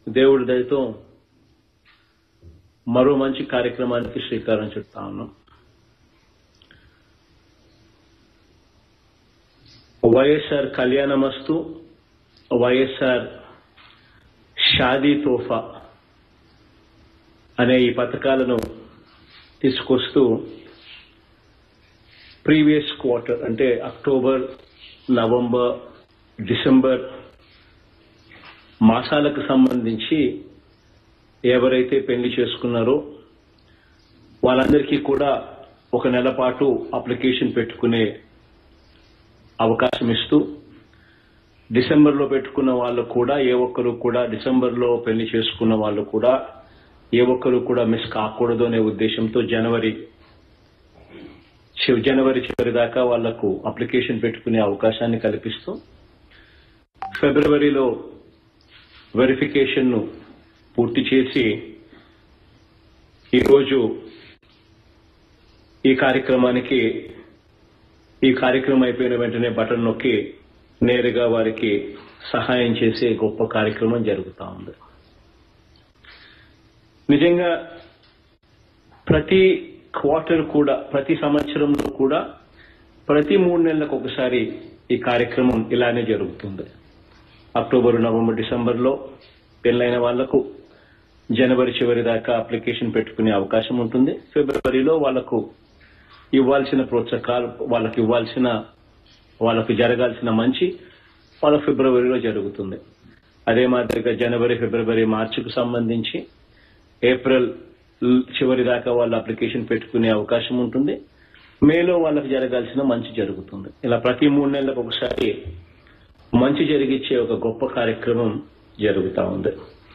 దేవుడి దయతో మరో మంచి కార్యక్రమానికి శ్రీకారం చుడతా ఉన్నాం వైఎస్ఆర్ కళ్యాణమస్తు వైఎస్ఆర్ షాదీ తోఫా అనే ఈ పథకాలను తీసుకొస్తూ ప్రీవియస్ క్వార్టర్ అంటే అక్టోబర్ నవంబర్ డిసెంబర్ మాసాలకు సంబంధించి ఎవరైతే పెళ్లి చేసుకున్నారో వాళ్ళందరికీ కూడా ఒక నెల పాటు అప్లికేషన్ పెట్టుకునే అవకాశం ఇస్తూ డిసెంబర్లో పెట్టుకున్న వాళ్ళు కూడా ఏ ఒక్కరు కూడా డిసెంబర్లో పెళ్లి చేసుకున్న వాళ్ళు కూడా ఏ ఒక్కరు కూడా మిస్ కాకూడదు అనే ఉద్దేశంతో జనవరి చివ- జనవరి చివరి దాకా వాళ్లకు అప్లికేషన్ పెట్టుకునే అవకాశాన్ని కల్పిస్తూ ఫిబ్రవరిలో వెరిఫికేషన్ ను పూర్తి చేసి ఈరోజు ఈ కార్యక్రమానికి ఈ కార్యక్రమం అయిపోయిన వెంటనే బటన్ నొక్కి నేరుగా వారికి సహాయం చేసే గొప్ప కార్యక్రమం జరుగుతా ఉంది నిజంగా ప్రతి క్వార్టర్ కూడా ప్రతి సంవత్సరంలో కూడా ప్రతి మూడు నెలలకు ఒకసారి ఈ కార్యక్రమం ఇలానే జరుగుతుంది అక్టోబర్ నవంబర్ డిసెంబర్లో పెళ్లైన వాళ్లకు జనవరి చివరి దాకా అప్లికేషన్ పెట్టుకునే అవకాశం ఉంటుంది ఫిబ్రవరిలో వాళ్లకు ఇవ్వాల్సిన ప్రోత్సాహాలు వాళ్ళకు ఇవ్వాల్సిన వాళ్ళకు జరగాల్సిన మంచి వాళ్ళ ఫిబ్రవరిలో జరుగుతుంది అదే మాదిరిగా జనవరి ఫిబ్రవరి మార్చికు సంబంధించి ఏప్రిల్ చివరి దాకా వాళ్ళు అప్లికేషన్ పెట్టుకునే అవకాశం ఉంటుంది మేలో వాళ్ళకి జరగాల్సిన మంచి జరుగుతుంది ఇలా ప్రతి మూడు నెలలకు ఒకసారి మంచి జరిగిచ్చే ఒక గొప్ప కార్యక్రమం జరుగుతా ఉంది